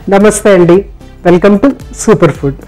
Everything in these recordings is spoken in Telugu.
నమస్తే అండి వెల్కమ్ టు సూపర్ ఫుడ్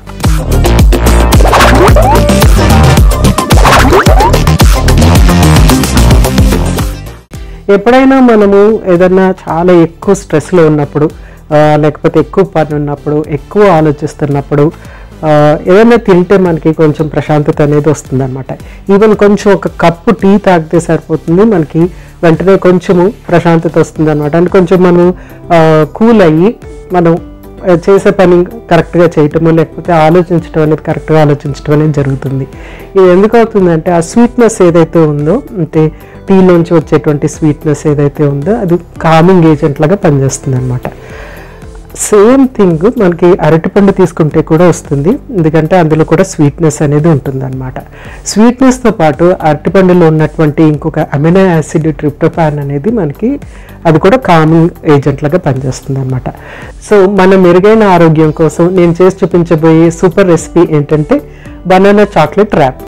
ఎప్పుడైనా మనము ఏదన్నా చాలా ఎక్కువ స్ట్రెస్లో ఉన్నప్పుడు ఆ, లేకపోతే ఎక్కువ పని ఉన్నప్పుడు ఎక్కువ ఆలోచిస్తున్నప్పుడు ఆ, ఏదైనా తింటే మనకి కొంచెం ప్రశాంతత అనేది వస్తుంది అనమాట ఈవెన్ కొంచెం ఒక కప్పు టీ తాగితే సరిపోతుంది మనకి వెంటనే కొంచెము ప్రశాంతత వస్తుంది అనమాట అంటే కొంచెం మనం కూల్ అయ్యి మనం ఆ, చేసే పని కరెక్ట్గా చేయటము లేకపోతే ఆలోచించడం అనేది కరెక్ట్గా ఆలోచించడం అనేది జరుగుతుంది ఇది ఎందుకు అవుతుందంటే ఆ స్వీట్నెస్ ఏదైతే ఉందో అంటే టీలోంచి వచ్చేటువంటి స్వీట్నెస్ ఏదైతే ఉందో అది కామింగ్ ఏజెంట్ లాగా పనిచేస్తుంది అనమాట సేమ్ థింగ్ మనకి అరటిపండు తీసుకుంటే కూడా వస్తుంది ఎందుకంటే అందులో కూడా స్వీట్నెస్ అనేది ఉంటుంది అనమాట స్వీట్నెస్తో పాటు అరటిపండులో ఉన్నటువంటి ఇంకొక అమినో యాసిడ్ ట్రిప్టోఫాన్ అనేది మనకి అది కూడా కామింగ్ ఏజెంట్ లాగా పనిచేస్తుంది అనమాట సో మన మెరుగైన ఆరోగ్యం కోసం నేను చేసి చూపించబోయే సూపర్ రెసిపీ ఏంటంటే banana chocolate wrap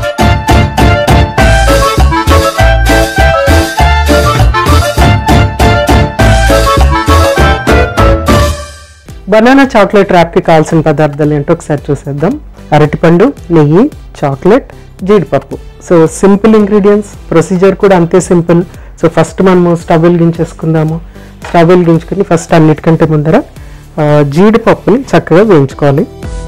banana chocolate ర్యాప్కి కావాల్సిన పదార్థాలు ఏంటో ఒకసారి చూసేద్దాం అరటిపండు నెయ్యి చాక్లెట్ జీడిపప్పు సో సింపుల్ ఇంగ్రీడియంట్స్ ప్రొసీజర్ కూడా అంతే సింపుల్ సో ఫస్ట్ మనము స్టవ్ వెలిగించేసుకుందాము స్టవ్ వెలిగించుకుని ఫస్ట్ అన్నిటికంటే ముందర ఆ, జీడిపప్పుని చక్కగా వేయించుకోవాలి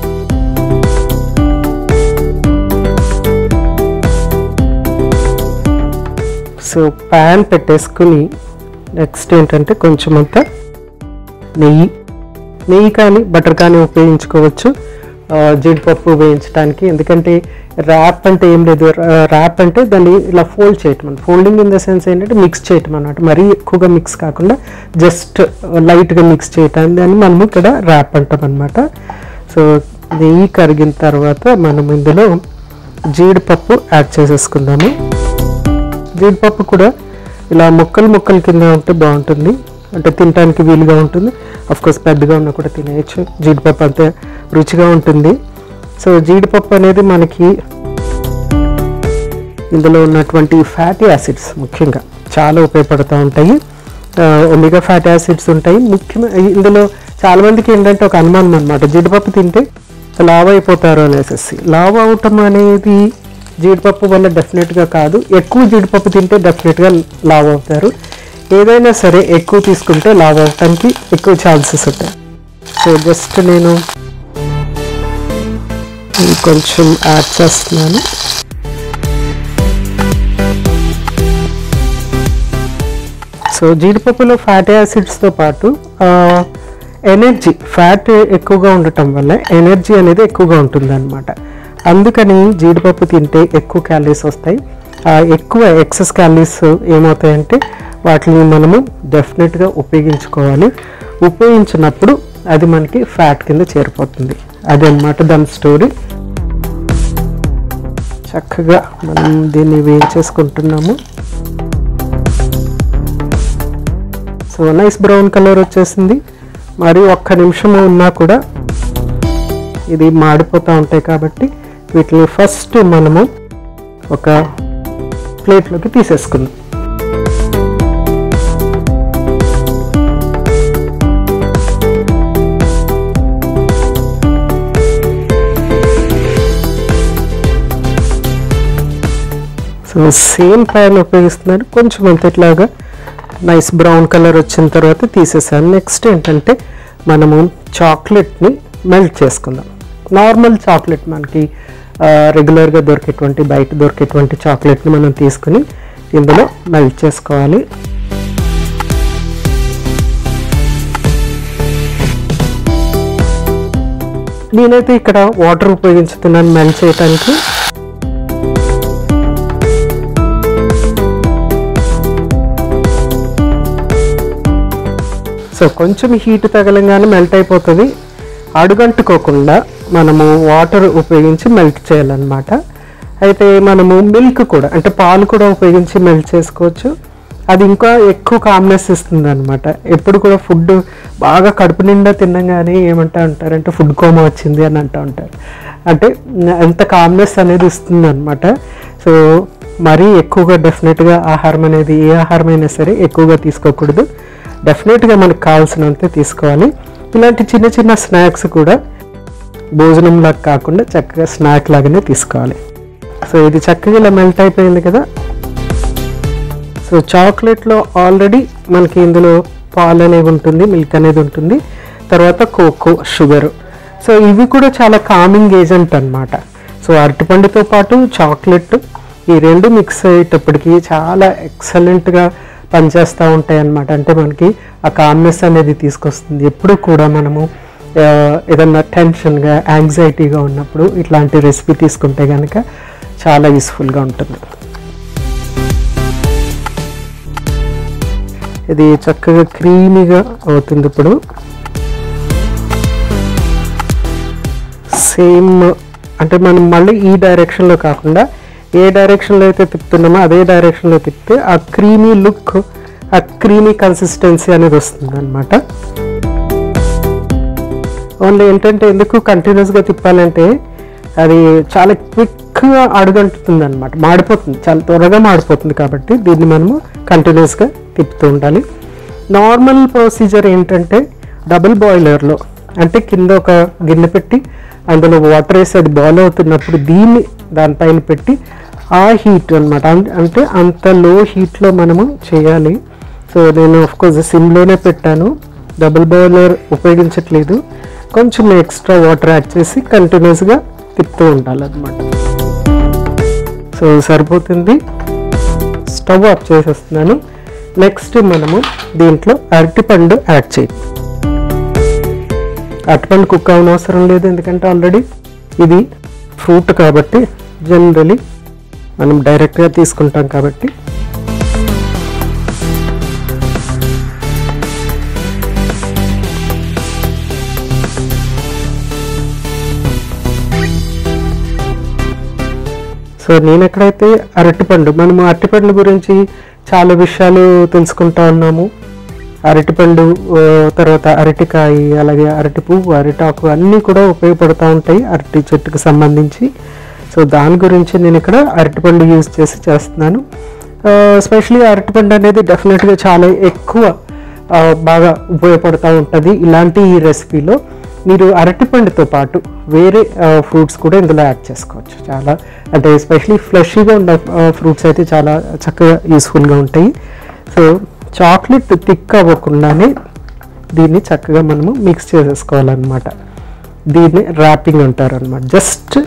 సో ప్యాన్ పెట్టేసుకుని నెక్స్ట్ ఏంటంటే కొంచెం అంతా నెయ్యి నెయ్యి కానీ బటర్ కానీ ఉపయోగించుకోవచ్చు ఆ, జీడిపప్పు వేయించడానికి ఎందుకంటే ర్యాప్ అంటే ఏం లేదు ర్యాప్ అంటే దాన్ని ఇలా ఫోల్డ్ చేయటం ఫోల్డింగ్ ఇన్ ద సెన్స్ ఏంటంటే మిక్స్ చేయటం అన్నమాట మరీ ఎక్కువగా మిక్స్ కాకుండా జస్ట్ లైట్గా మిక్స్ చేయటం దాన్ని మనము ఇక్కడ ర్యాప్ అంటాం అనమాట సో నెయ్యి కరిగిన తర్వాత మనం ఇందులో జీడిపప్పు యాడ్ చేసేసుకుందాము జీడిపప్పు కూడా ఇలా ముక్కలు ముక్కలు కింద ఉంటే బాగుంటుంది అంటే తినడానికి వీలుగా ఉంటుంది అఫ్ కోర్స్ పెద్దగా ఉన్నా కూడా తినేయచ్చు జీడిపప్పు అంతే రుచిగా ఉంటుంది సో జీడిపప్పు అనేది మనకి ఇందులో ఉన్నటువంటి ఫ్యాటీ యాసిడ్స్ ముఖ్యంగా చాలా ఉపయోగపడుతూ ఉంటాయి ఒమిగా ఫ్యాటీ యాసిడ్స్ ఉంటాయి ముఖ్యమైన ఇందులో చాలా మందికి ఏంటంటే ఒక అనుమానం అనమాట జీడిపప్పు తింటే లావ్ అయిపోతారు అనేసి లావ్ అవటం అనేది జీడిపప్పు వల్ల డెఫినెట్గా కాదు ఎక్కువ జీడిపప్పు తింటే డెఫినెట్గా లావ్ అవుతారు ఏదైనా సరే ఎక్కువ తీసుకుంటే లావ్ అవటానికి ఎక్కువ ఛాన్సెస్ ఉంటాయి సో జస్ట్ నేను ఇది కొంచెం యాడ్ చేస్తున్నాను సో జీడిపప్పులో ఫ్యాటీ యాసిడ్స్తో పాటు ఎనర్జీ ఫ్యాట్ ఎక్కువగా ఉండటం వల్ల ఎనర్జీ అనేది ఎక్కువగా ఉంటుందన్నమాట అందుకని జీడిపప్పు తింటే ఎక్కువ క్యాలరీస్ వస్తాయి ఆ ఎక్కువ ఎక్సెస్ క్యాలరీస్ ఏమవుతాయంటే వాటిని మనము డెఫినెట్గా ఉపయోగించుకోవాలి ఉపయోగించినప్పుడు అది మనకి ఫ్యాట్ కింద చేరిపోతుంది అది అన్నమాట దాని స్టోరీ చక్కగా మనం దీన్ని వేయించేసుకుంటున్నాము సో నైస్ బ్రౌన్ కలర్ వచ్చేసింది మరి ఒక్క నిమిషం ఉన్నా కూడా ఇది మాడిపోతూ ఉంటాయి కాబట్టి వీటిని ఫస్ట్ మనము ఒక ప్లేట్లోకి తీసేసుకుందాం సో సేమ్ ప్యాన్ ఉపయోగిస్తున్నాను కొంచెం అంత ఇట్లాగా నైస్ బ్రౌన్ కలర్ వచ్చిన తర్వాత తీసేసాను నెక్స్ట్ ఏంటంటే మనము చాక్లెట్ని మెల్ట్ చేసుకుందాం నార్మల్ చాక్లెట్ మనకి రెగ్యులర్గా దొరికేటువంటి బయట దొరికేటువంటి చాక్లెట్ని మనం తీసుకుని ఇందులో మెల్ట్ చేసుకోవాలి నేనైతే ఇక్కడ వాటర్ ఉపయోగించుతున్నాను మెల్ట్ చేయడానికి సో కొంచెం హీట్ తగలంగానే మెల్ట్ అయిపోతుంది అడుగంటుకోకుండా మనము వాటర్ ఉపయోగించి మెల్ట్ చేయాలన్నమాట అయితే మనము మిల్క్ కూడా అంటే పాలు కూడా ఉపయోగించి మెల్ట్ చేసుకోవచ్చు అది ఇంకా ఎక్కువ కామ్నెస్ ఇస్తుంది అనమాట ఎప్పుడు కూడా ఫుడ్ బాగా కడుపు నిండా తినగానే ఏమంటా ఉంటారంటే ఫుడ్ కోమా వచ్చింది అని అంటూ ఉంటారు అంటే ఎంత కామ్నెస్ అనేది ఇస్తుంది అనమాట సో మరీ ఎక్కువగా డెఫినెట్గా ఆహారం అనేది ఏ ఆహారం అయినా సరే ఎక్కువగా తీసుకోకూడదు డెఫినెట్గా మనకు కావాల్సినంత తీసుకోవాలి ఇలాంటి చిన్న చిన్న స్నాక్స్ కూడా భోజనంలాగా కాకుండా చక్కగా స్నాక్ లాగానే తీసుకోవాలి సో ఇది చక్కగా ఇలా మెల్ట్ అయిపోయింది కదా సో చాక్లెట్లో ఆల్రెడీ మనకి ఇందులో పాలు అనేది ఉంటుంది మిల్క్ అనేది ఉంటుంది తర్వాత కోకో షుగర్ సో ఇవి కూడా చాలా కామింగ్ ఏజెంట్ అన్నమాట సో అరటిపండుతో పాటు చాక్లెట్ ఈ రెండు మిక్స్ అయ్యేటప్పటికి చాలా ఎక్సలెంట్గా పనిచేస్తూ ఉంటాయి అన్నమాట అంటే మనకి ఆ కామ్నెస్ అనేది తీసుకొస్తుంది ఎప్పుడు కూడా మనము ఆ, ఏదన్నా టెన్షన్గా యాంగ్జైటీగా ఉన్నప్పుడు ఇట్లాంటి రెసిపీ తీసుకుంటే కనుక చాలా యూస్ఫుల్గా ఉంటుంది ఇది చక్కగా క్రీమీగా అవుతుంది ఇప్పుడు సేమ్ అంటే మనం మళ్ళీ ఈ డైరెక్షన్లో కాకుండా ఏ డైరెక్షన్లో అయితే తిప్పుతున్నామో అదే డైరెక్షన్లో తిప్పితే ఆ క్రీమీ లుక్ ఆ క్రీమీ కన్సిస్టెన్సీ అనేది వస్తుంది అనమాట ఓన్లీ ఏంటంటే ఎందుకు కంటిన్యూస్గా తిప్పాలంటే అది చాలా క్విక్గా అడుగంటుతుంది అనమాట మాడిపోతుంది చాలా త్వరగా మాడిపోతుంది కాబట్టి దీన్ని మనము కంటిన్యూస్గా తిప్పుతూ ఉండాలి నార్మల్ ప్రొసీజర్ ఏంటంటే డబుల్ బాయిలర్లో అంటే కింద ఒక గిన్నె పెట్టి అందులో వాటర్ వేసి అది బాయిల్ అవుతున్నప్పుడు దీన్ని దానిపైన పెట్టి ఆ హీట్ అనమాట అంటే అంత లో హీట్లో మనము చేయాలి సో నేను కోర్స్ సిమ్లోనే పెట్టాను డబుల్ బాయిలర్ ఉపయోగించట్లేదు కొంచెం ఎక్స్ట్రా వాటర్ యాడ్ చేసి కంటిన్యూస్గా తిప్పుతూ ఉండాలన్నమాట సో సరిపోతుంది స్టవ్ ఆఫ్ చేసేస్తున్నాను నెక్స్ట్ మనము దీంట్లో అరటిపండు యాడ్ చేయాలి అరటిపండు కుక్ అవనవసరం లేదు ఎందుకంటే ఆల్రెడీ ఇది ఫ్రూట్ కాబట్టి జనరలీ మనం డైరెక్ట్గా తీసుకుంటాం కాబట్టి సో నేను ఎక్కడైతే అరటిపండు మనము అరటిపండు గురించి చాలా విషయాలు తెలుసుకుంటా ఉన్నాము అరటిపండు ఆ, తర్వాత అరటికాయ అలాగే అరటి పువ్వు అరిటాకు అన్నీ కూడా ఉపయోగపడుతూ ఉంటాయి అరటి చెట్టుకు సంబంధించి సో దాని గురించి నేను ఇక్కడ అరటిపండు యూజ్ చేసి చేస్తున్నాను స్పెషలీ అరటిపండు అనేది డెఫినెట్గా చాలా ఎక్కువ ఆ, బాగా ఉపయోగపడుతూ ఉంటుంది ఇలాంటి ఈ రెసిపీలో మీరు అరటిపండుతో పాటు వేరే ఫ్రూట్స్ కూడా ఇందులో యాడ్ చేసుకోవచ్చు చాలా అంటే ఎస్పెషలీ ఫ్లెషీగా ఉన్న ఫ్రూట్స్ అయితే చాలా చక్కగా యూస్ఫుల్గా ఉంటాయి సో చాక్లెట్ థిక్ అవ్వకుండానే దీన్ని చక్కగా మనము మిక్స్ చేసేసుకోవాలన్నమాట దీన్ని ర్యాపింగ్ అంటారు అనమాట జస్ట్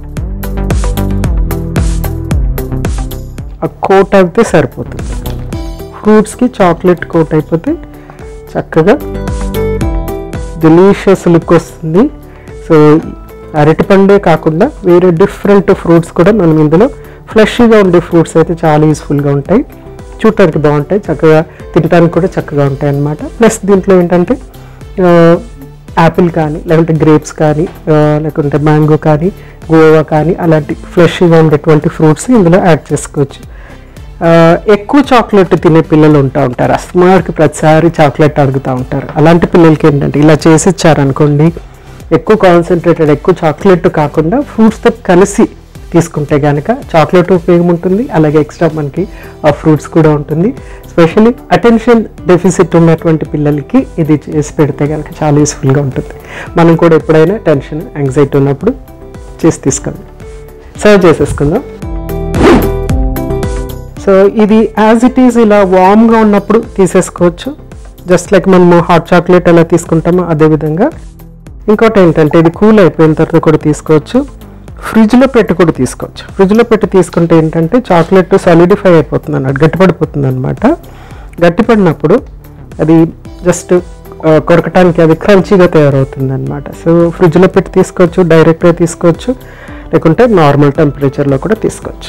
ఆ కోట్ అయితే సరిపోతుంది ఫ్రూట్స్కి చాక్లెట్ కోట్ అయిపోతే చక్కగా డెలీషియస్ లుక్ వస్తుంది సో అరటిపండే కాకుండా వేరే డిఫరెంట్ ఫ్రూట్స్ కూడా మనం ఇందులో ఫ్లెషీగా ఉండే ఫ్రూట్స్ అయితే చాలా యూస్ఫుల్గా ఉంటాయి చూడటానికి బాగుంటాయి చక్కగా తినడానికి కూడా చక్కగా ఉంటాయి అన్నమాట ప్లస్ దీంట్లో ఏంటంటే యాపిల్ కానీ లేకుంటే గ్రేప్స్ కానీ ఆ, లేకుంటే మ్యాంగో కానీ గోవా కానీ అలాంటి ఫ్లెషీగా ఉండేటువంటి ఫ్రూట్స్ ఇందులో యాడ్ చేసుకోవచ్చు ఆ, ఎక్కువ చాక్లెట్ తినే పిల్లలు ఉంటా ఉంటారు అస్మార్కి ప్రతిసారి చాక్లెట్ అడుగుతూ ఉంటారు అలాంటి పిల్లలకి ఏంటంటే ఇలా చేసి ఇచ్చారనుకోండి ఎక్కువ కాన్సన్ట్రేటెడ్ ఎక్కువ చాక్లెట్ కాకుండా ఫ్రూట్స్తో కలిసి తీసుకుంటే కనుక చాక్లెట్ ఉపయోగం ఉంటుంది అలాగే ఎక్స్ట్రా మనకి ఆ ఫ్రూట్స్ కూడా ఉంటుంది స్పెషల్లీ అటెన్షన్ డెఫిసిట్ ఉన్నటువంటి పిల్లలకి ఇది చేసి పెడితే కనుక చాలా యూస్ఫుల్గా ఉంటుంది మనం కూడా ఎప్పుడైనా టెన్షన్ యాంగ్జైటీ ఉన్నప్పుడు చేసి తీసుకుందాం సర్వ్ చేసేసుకుందాం సో ఇది యాజ్ ఇట్ ఈజ్ ఇలా వామ్గా ఉన్నప్పుడు తీసేసుకోవచ్చు జస్ట్ లైక్ మనము హాట్ చాక్లెట్ ఎలా తీసుకుంటామో అదే విధంగా ఇంకోటి ఏంటంటే ఇది కూల్ అయిపోయిన తర్వాత కూడా తీసుకోవచ్చు ఫ్రిడ్జ్లో పెట్టి కూడా తీసుకోవచ్చు ఫ్రిడ్జ్లో పెట్టి తీసుకుంటే ఏంటంటే చాక్లెట్ సాలిడిఫై అయిపోతుంది అన్నమాట గట్టిపడిపోతుంది అనమాట గట్టిపడినప్పుడు అది జస్ట్ కొరకటానికి అది క్రంచీగా తయారవుతుంది అనమాట సో ఫ్రిడ్జ్లో పెట్టి తీసుకోవచ్చు డైరెక్ట్గా తీసుకోవచ్చు లేకుంటే నార్మల్ టెంపరేచర్లో కూడా తీసుకోవచ్చు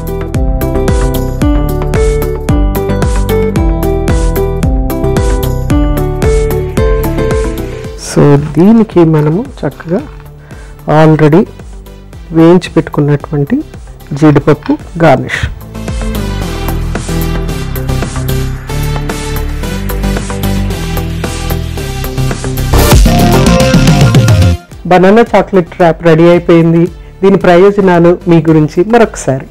సో దీనికి మనము చక్కగా ఆల్రెడీ వేయించి పెట్టుకున్నటువంటి జీడిపప్పు garnish banana chocolate wrap ready అయిపోయింది దీని ప్రయోజనాలు మీ గురించి మరొకసారి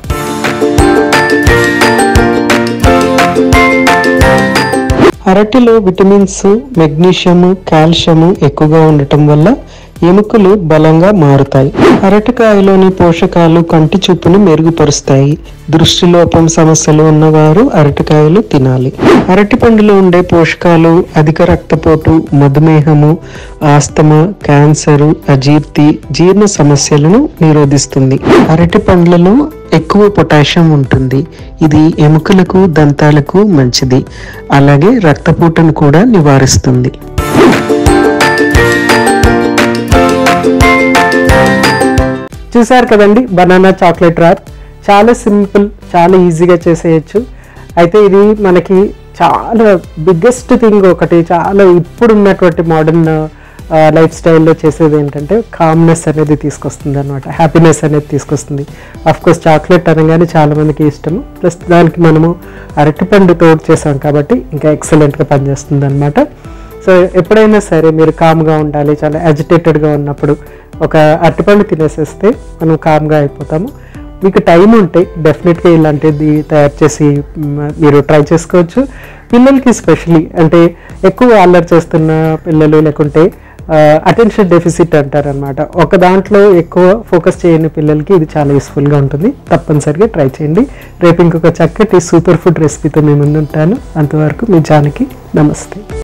అరటిలో విటమిన్స్ మెగ్నీషియము కాల్షియము ఎక్కువగా ఉండటం వల్ల ఎముకలు బలంగా మారుతాయి అరటికాయలోని పోషకాలు కంటి చూపును మెరుగుపరుస్తాయి దృష్టిలోపం సమస్యలు ఉన్నవారు అరటికాయలు తినాలి అరటి పండులో ఉండే పోషకాలు అధిక రక్తపోటు మధుమేహము ఆస్తమా క్యాన్సరు అజీర్తి జీర్ణ సమస్యలను నిరోధిస్తుంది అరటి పండ్లలో ఎక్కువ పొటాషియం ఉంటుంది ఇది ఎముకలకు దంతాలకు మంచిది అలాగే రక్తపోటును కూడా నివారిస్తుంది చూసారు కదండి బనానా చాక్లెట్ రార్ చాలా సింపుల్ చాలా ఈజీగా చేసేయచ్చు అయితే ఇది మనకి చాలా బిగ్గెస్ట్ థింగ్ ఒకటి చాలా ఇప్పుడు ఉన్నటువంటి మోడర్న్ లైఫ్ స్టైల్లో చేసేది ఏంటంటే కామ్నెస్ అనేది తీసుకొస్తుంది అనమాట హ్యాపీనెస్ అనేది తీసుకొస్తుంది అఫ్ కోర్స్ చాక్లెట్ అనగానే చాలా మందికి ఇష్టము ప్లస్ దానికి మనము అరటిపండు తోడు చేసాం కాబట్టి ఇంకా ఎక్సలెంట్గా పనిచేస్తుంది అనమాట సో ఎప్పుడైనా సరే మీరు కామ్గా ఉండాలి చాలా అజిటేటెడ్గా ఉన్నప్పుడు ఒక అరటిపండు తినేసేస్తే మనం కామ్గా అయిపోతాము మీకు టైం ఉంటే డెఫినెట్గా ఇలాంటిది తయారు చేసి మ్, మీరు ట్రై చేసుకోవచ్చు పిల్లలకి స్పెషలీ అంటే ఎక్కువ అల్లరి చేస్తున్న పిల్లలు లేకుంటే అటెన్షన్ డెఫిసిట్ అంటారనమాట ఒక దాంట్లో ఎక్కువ ఫోకస్ చేయని పిల్లలకి ఇది చాలా యూస్ఫుల్గా ఉంటుంది తప్పనిసరిగా ట్రై చేయండి రేపు ఇంకొక చక్కటి సూపర్ ఫుడ్ రెసిపీతో మీ ముందు ఉంటాను అంతవరకు మీ జానకి నమస్తే